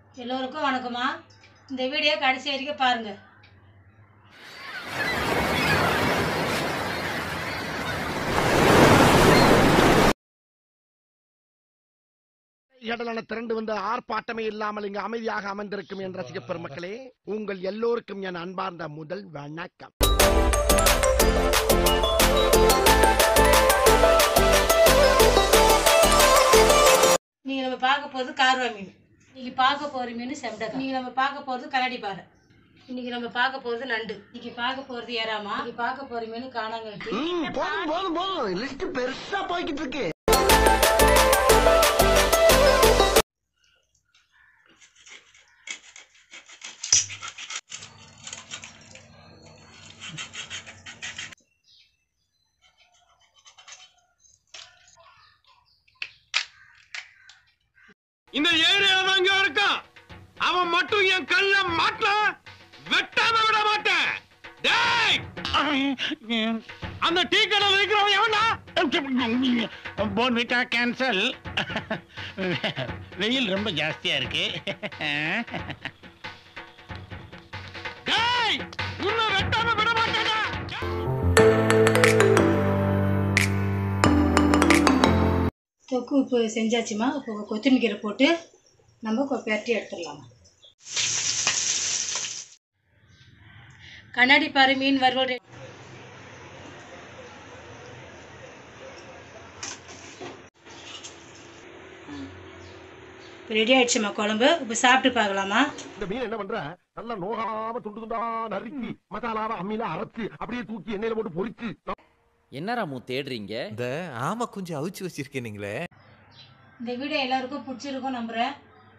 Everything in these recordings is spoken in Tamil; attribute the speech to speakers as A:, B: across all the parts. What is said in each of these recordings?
A: எல்லோருக்கும் வணக்கம்மா இந்த வீடியோ கடைசி வரைக்கும் பாருங்கள்
B: கடலான திரண்டு வந்த ஆர்ப்பாட்டமே இல்லாமல் இங்கு அமைதியாக அமர்ந்திருக்கும் என் ரசிக பெருமக்களே உங்கள் எல்லோருக்கும் என் அன்பார்ந்த முதல் வணக்கம்
A: நீங்கள் நம்ம பார்க்க போகிறது கார்வா மீன் இன்னைக்கு பார்க்க போகிற மீன் செம்டக்கா இன்னைக்கு நம்ம பார்க்க போகிறது கண்ணாடி பாறை இன்னைக்கு நம்ம பார்க்க போகிறது நண்டு இன்னைக்கு பார்க்க போகிறது ஏறாமா இன்னைக்கு பார்க்க போகிற மீன் காணாங்கட்டி
B: போதும் போதும் போதும் லிஸ்ட் பெருசா போய்கிட்டு இருக்கு
C: இந்த ஏரியால தான் இங்க இருக்கான் அவன் மட்டும் என் கல்ல மாட்ட வெட்டாம விட மாட்டேன் டேய் அந்த டீ கடை வைக்கிறவன் எவனா
D: போன்விட்டா கேன்சல் வெயில் ரொம்ப ஜாஸ்தியா இருக்கு
C: டேய் உன்னை வெட்டாம விட மாட்டேனா
A: தொக்கு உப்பு செஞ்சாச்சுமா இப்போ கொத்தமல்லி போட்டு நம்ம கொ- பெரட்டி எடுத்துடலாமா கண்ணாடி பாறை மீன் வறுவல் ரெ- இப்போ ரெடி ஆயிடுச்சுமா குழம்பு இப்போ சாப்பிட்டு பார்க்கலாமா
B: இந்த மீன் என்ன பண்ற நல்லா நோகாம துண்டு துண்டா நறுக்கி மசாலாவை அம்மியில அரைச்சு அப்படியே தூக்கி எண்ணெயில போட்டு பொரிச்சு
E: என்ன ராமு தேடுறீங்க
F: இந்த ஆமா கொஞ்சம் அவிச்சு வச்சிருக்கீங்களே
A: இந்த வீடியோ எல்லாருக்கும் பிடிச்சிருக்கும் நம்புகிறேன்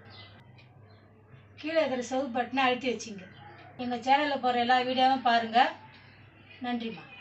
A: கீழே இருக்கிற சவுத் பட்டனை அழுத்தி வச்சிங்க எங்கள் சேனலில் போகிற எல்லா வீடியோவும் பாருங்கள் நன்றிம்மா